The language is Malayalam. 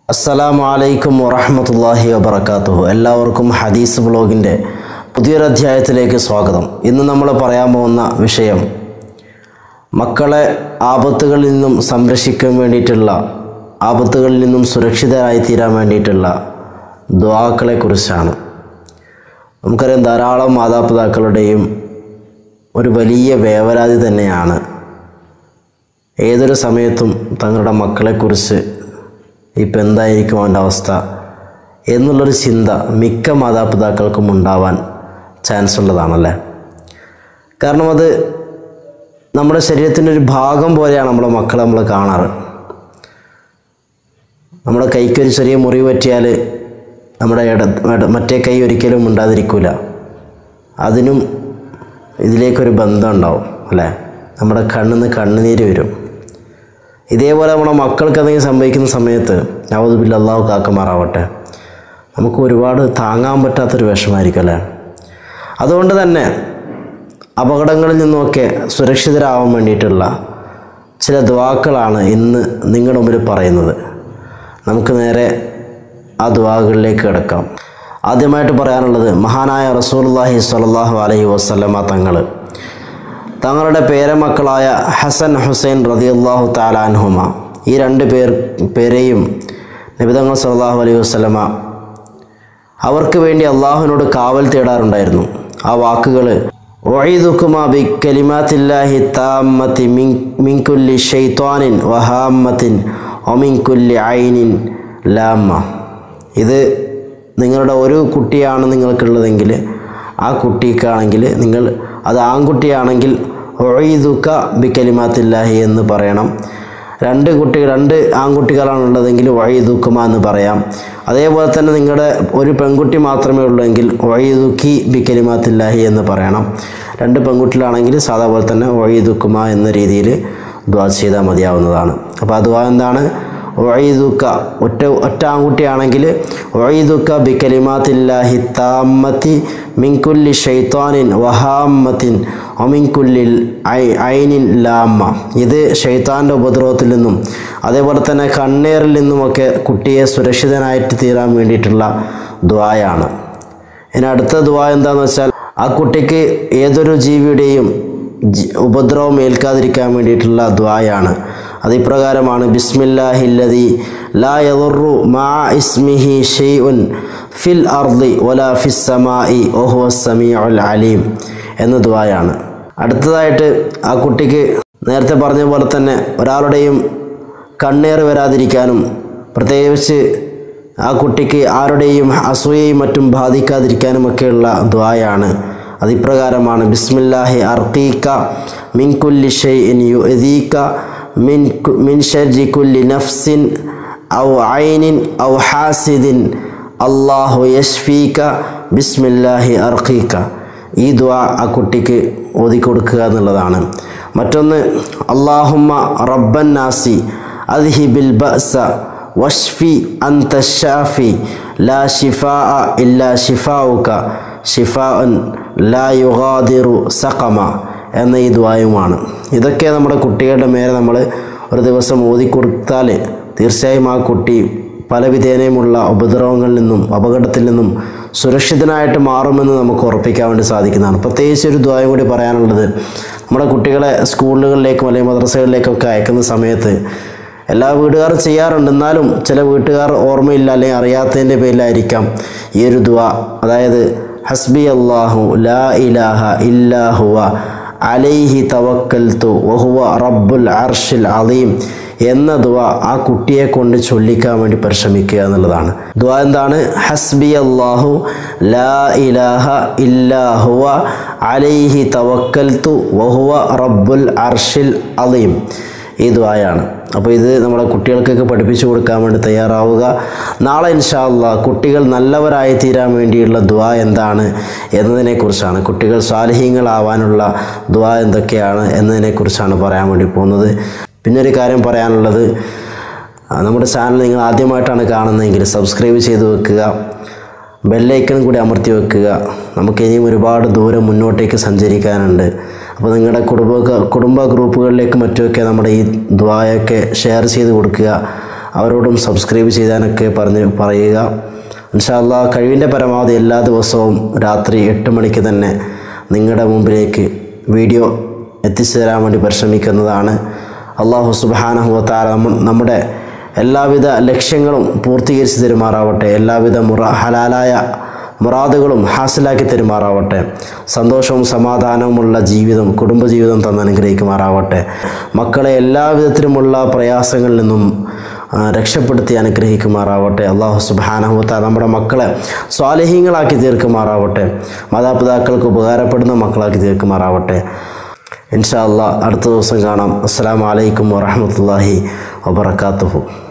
അസ്സലാമു അലൈക്കും വറഹമത്തല്ലാഹി വബർക്കാത്തുഹു എല്ലാവർക്കും ഹദീസ് ബ്ലോഗിൻ്റെ പുതിയൊരു അധ്യായത്തിലേക്ക് സ്വാഗതം ഇന്ന് നമ്മൾ പറയാൻ പോകുന്ന വിഷയം മക്കളെ ആപത്തുകളിൽ നിന്നും സംരക്ഷിക്കാൻ വേണ്ടിയിട്ടുള്ള ആപത്തുകളിൽ നിന്നും സുരക്ഷിതരായി തീരാൻ വേണ്ടിയിട്ടുള്ള ദ്വാക്കളെക്കുറിച്ചാണ് നമുക്കറിയാം ധാരാളം മാതാപിതാക്കളുടെയും ഒരു വലിയ വേവലാതി തന്നെയാണ് ഏതൊരു സമയത്തും തങ്ങളുടെ മക്കളെക്കുറിച്ച് ഇപ്പം എന്തായിരിക്കും അവൻ്റെ അവസ്ഥ എന്നുള്ളൊരു ചിന്ത മിക്ക മാതാപിതാക്കൾക്കും ഉണ്ടാവാൻ ചാൻസ് ഉള്ളതാണല്ലേ കാരണം അത് നമ്മുടെ ശരീരത്തിൻ്റെ ഒരു ഭാഗം പോലെയാണ് നമ്മുടെ മക്കളെ നമ്മൾ കാണാറ് നമ്മുടെ കൈക്കൊരു ചെറിയ മുറിവ് പറ്റിയാൽ നമ്മുടെ ഇട ഇട- മറ്റേ കൈ ഒരിക്കലും ഉണ്ടാതിരിക്കില്ല അതിനും ഇതിലേക്കൊരു ബന്ധം ഉണ്ടാവും അല്ലേ നമ്മുടെ കണ്ണിൽ നിന്ന് കണ്ണുനീര് വരും ഇതേപോലെ നമ്മുടെ മക്കൾക്ക് എന്തെങ്കിലും സംഭവിക്കുന്ന സമയത്ത് നവതുബില്ല അള്ളാഹു കാക്കമാറാവട്ടെ നമുക്ക് ഒരുപാട് താങ്ങാൻ പറ്റാത്തൊരു വിഷമായിരിക്കും അല്ലേ അതുകൊണ്ട് തന്നെ അപകടങ്ങളിൽ നിന്നുമൊക്കെ സുരക്ഷിതരാവാൻ വേണ്ടിയിട്ടുള്ള ചില ദ്വാക്കളാണ് ഇന്ന് നിങ്ങളുടെ മുമ്പിൽ പറയുന്നത് നമുക്ക് നേരെ ആ ദ്വാകളിലേക്ക് കിടക്കാം ആദ്യമായിട്ട് പറയാനുള്ളത് മഹാനായ റസൂലുള്ളാഹി സ്വല്ലല്ലാഹു അലൈഹി വസല്ലമ തങ്ങൾ തങ്ങളുടെ പേരമക്കളായ ഹസൻ ഹുസൈൻ റതിയല്ലാഹു താലാൻഹുമ ഈ രണ്ട് പേർ പേരെയും നബിതങ്ങൾ സല്ലല്ലാഹു അലൈഹി വസല്ലമ അവർക്ക് വേണ്ടി അള്ളാഹുവിനോട് കാവൽ തേടാറുണ്ടായിരുന്നു ആ വാക്കുകൾ ഒഴീദുക്കുമാ ബി കലിമാത്തില്ലാഹി താമത്തി മിൻ മിൻകുല്ലി ഷെയ്ത്വാനിൻ വഹാമത്തിൻ ഒമിൻകുല്ലി ഐനിൻ ലാമ്മ ഇത് നിങ്ങളുടെ ഒരു കുട്ടിയാണ് നിങ്ങൾക്കുള്ളതെങ്കിൽ ആ കുട്ടിക്കാണെങ്കിൽ നിങ്ങൾ അത് ആൺകുട്ടിയാണെങ്കിൽ ഒഴീദുക്ക ബി കലിമാത്തില്ലാഹി എന്ന് പറയണം രണ്ട് കുട്ടി രണ്ട് ആൺകുട്ടികളാണുള്ളതെങ്കിൽ വഴിദുക്കുമ എന്ന് പറയാം അതേപോലെ തന്നെ നിങ്ങളുടെ ഒരു പെൺകുട്ടി മാത്രമേ ഉള്ളെങ്കിൽ വഴിദുക്കി ബി കലിമാത്തില്ലാഹി എന്ന് പറയണം രണ്ട് പെൺകുട്ടികളാണെങ്കിൽ സാധാ പോലെ തന്നെ വഴിദുക്കുമ എന്ന രീതിയിൽ ദ്വാ ചെയ്താൽ മതിയാവുന്നതാണ് അപ്പോൾ ആ ദ്വാ എന്താണ് ഒഴീദുക്ക ഒറ്റ ഒറ്റ ആൺകുട്ടിയാണെങ്കിൽ ഒഴീദുക്ക ബി കലിമാത്തില്ലാഹി താമത്തി മിൻകുല്ലി ഷെയ്ത്താനിൻ വഹാമത്തിൻ ഒമിൻകുല്ലിൽ ഐ ഐനിൻ ലാമ്മ ഇത് ഷെയ്ത്താൻ്റെ ഉപദ്രവത്തിൽ നിന്നും അതേപോലെ തന്നെ കണ്ണീറിൽ നിന്നുമൊക്കെ കുട്ടിയെ സുരക്ഷിതനായിട്ട് തീരാൻ വേണ്ടിയിട്ടുള്ള ദ്വായാണ് ഇനി അടുത്ത ദ്വാ എന്താണെന്ന് വെച്ചാൽ ആ കുട്ടിക്ക് ഏതൊരു ജീവിയുടെയും ജി- ഉപദ്രവം ഏൽക്കാതിരിക്കാൻ വേണ്ടിയിട്ടുള്ള ദ്വായാണ് അത് ഇപ്രകാരമാണ് ബിസ്മില്ലാഹില്ലതി ലാ യദുറു മാ ഇസ്മിഹി ഷെയ്ഉൻ ഫിൽ അർദി വലാ ഫിസ് സമായി ഓഹുവ സമീഉൽ അലീം എന്ന ദ്വായാണ് അടുത്തതായിട്ട് ആ കുട്ടിക്ക് നേരത്തെ പറഞ്ഞ പോലെ തന്നെ ഒരാളുടെയും കണ്ണേറ് വരാതിരിക്കാനും പ്രത്യേകിച്ച് ആ കുട്ടിക്ക് ആരുടെയും അസൂയയും മറ്റും ബാധിക്കാതിരിക്കാനുമൊക്കെയുള്ള ദ്വായാണ് അതിപ്രകാരമാണ് ബിസ്മില്ലാഹി അർക്കീക്ക മിൻ കുല്ലി ഷൈഇൻ യുഅദീക മിൻ കു- മിൻ ഷർരി കുല്ലി നഫ്സിൻ ഔ ഐനിൻ ഔ ഹാസിദിൻ അള്ളാഹു യഷ്ഫീക ബിസ്മില്ലാഹി അർക്കീക്ക ഈ ദ്വാ ആ കുട്ടിക്ക് ഓതിക്കൊടുക്കുക എന്നുള്ളതാണ് മറ്റൊന്ന് അള്ളാഹുമ്മ റബ്ബൻ നാസി അദ്ഹിബിൽ ബഅസ വഷ്ഫി അന്ത ഷാഫി ലാ ഷിഫാ ഇല്ലാ ഷിഫാവുക ഷിഫാഉൻ ലാ യുഗാദിറു സഖമ എന്ന ഈ ദ്വായുമാണ് ഇതൊക്കെ നമ്മുടെ കുട്ടികളുടെ മേലെ നമ്മൾ ഒരു ദിവസം ഓതിക്കൊടുത്താൽ തീർച്ചയായും ആ കുട്ടി പല വിധേനയുമുള്ള ഉപദ്രവങ്ങളിൽ നിന്നും അപകടത്തിൽ നിന്നും സുരക്ഷിതനായിട്ട് മാറുമെന്ന് നമുക്ക് ഉറപ്പിക്കാൻ വേണ്ടി സാധിക്കുന്നതാണ് പ്രത്യേകിച്ച് ഒരു ദ്വായം കൂടി പറയാനുള്ളത് നമ്മുടെ കുട്ടികളെ സ്കൂളുകളിലേക്കും അല്ലെങ്കിൽ മദ്രസകളിലേക്കൊക്കെ അയക്കുന്ന സമയത്ത് എല്ലാ വീട്ടുകാരും ചെയ്യാറുണ്ട് എന്നാലും ചില വീട്ടുകാർ ഓർമ്മയില്ല അല്ലെങ്കിൽ അറിയാത്തതിൻ്റെ പേരിലായിരിക്കാം ഈ ഒരു ദ്വാ അതായത് ഹസ്ബി അള്ളാഹു ലാ ഇലാഹ ഇല്ലാഹുവ അലൈഹി തവക്കൽത്തു വഹുവ റബ്ബുൽ അർഷിൽ അലീം എന്ന ദുവ ആ കുട്ടിയെ കൊണ്ട് ചൊല്ലിക്കാൻ വേണ്ടി പരിശ്രമിക്കുക എന്നുള്ളതാണ് ദുവ എന്താണ് ഹസ്ബി അള്ളാഹു ലാ ഇലാഹ ഇല്ലാഹുവ അലൈഹി തവക്കൽത്തു വഹുവ റബ്ബുൽ അർഷിൽ അലീം ഈ ദ്വായാണ് അപ്പോൾ ഇത് നമ്മുടെ കുട്ടികൾക്കൊക്കെ പഠിപ്പിച്ചു കൊടുക്കാൻ വേണ്ടി തയ്യാറാവുക നാളെ ഇൻഷാല്ല കുട്ടികൾ നല്ലവരായി തീരാൻ വേണ്ടിയുള്ള ദ്വാ എന്താണ് എന്നതിനെക്കുറിച്ചാണ് കുട്ടികൾ സ്വാലിഹ്യങ്ങളാവാനുള്ള ദ്വാ എന്തൊക്കെയാണ് എന്നതിനെക്കുറിച്ചാണ് പറയാൻ വേണ്ടി പോകുന്നത് പിന്നെ ഒരു കാര്യം പറയാനുള്ളത് ആ, നമ്മുടെ ചാനൽ നിങ്ങൾ ആദ്യമായിട്ടാണ് കാണുന്നതെങ്കിൽ സബ്സ്ക്രൈബ് ചെയ്ത് വെക്കുക ബെല്ലൈക്കൺ കൂടി അമർത്തി വെക്കുക നമുക്ക് ഇനിയും ഒരുപാട് ദൂരം മുന്നോട്ടേക്ക് സഞ്ചരിക്കാനുണ്ട് അപ്പോൾ നിങ്ങളുടെ കുടുംബ കുടുംബ ഗ്രൂപ്പുകളിലേക്ക് മറ്റുമൊക്കെ നമ്മുടെ ഈ ദ്വായൊക്കെ ഷെയർ ചെയ്ത് കൊടുക്കുക അവരോടും സബ്സ്ക്രൈബ് ചെയ്യാനൊക്കെ പറഞ്ഞ് പറയുക ഇൻഷാല്ലാ കഴിവിൻ്റെ പരമാവധി എല്ലാ ദിവസവും രാത്രി എട്ട് മണിക്ക് തന്നെ നിങ്ങളുടെ മുമ്പിലേക്ക് വീഡിയോ എത്തിച്ചു തരാൻ വേണ്ടി പരിശ്രമിക്കുന്നതാണ് അള്ളാഹു സുബാനഹുവത്താര നമ്മുടെ എല്ലാവിധ ലക്ഷ്യങ്ങളും പൂർത്തീകരിച്ച് തരുമാറാവട്ടെ എല്ലാവിധ മുറ ഹലാലായ മുറാദുകളും ഹാസിലാക്കി തരുമാറാവട്ടെ സന്തോഷവും സമാധാനവുമുള്ള ജീവിതം കുടുംബജീവിതം തന്ന് അനുഗ്രഹിക്കുമാറാവട്ടെ മക്കളെ എല്ലാവിധത്തിലുമുള്ള പ്രയാസങ്ങളിൽ നിന്നും ആ, രക്ഷപ്പെടുത്തി അനുഗ്രഹിക്കുമാറാവട്ടെ അള്ളാഹു സുബാനഹുത്ത നമ്മുടെ മക്കളെ സ്വാലഹീങ്ങളാക്കി തീർക്കുമാറാവട്ടെ മാതാപിതാക്കൾക്ക് ഉപകാരപ്പെടുന്ന മക്കളാക്കി തീർക്കുമാറാവട്ടെ ഇൻഷാ അള്ളാഹ് അടുത്ത ദിവസം കാണാം അസ്സാം വലൈക്കും വറഹമത്തല്ലാഹി വബർക്കാത്തുഹു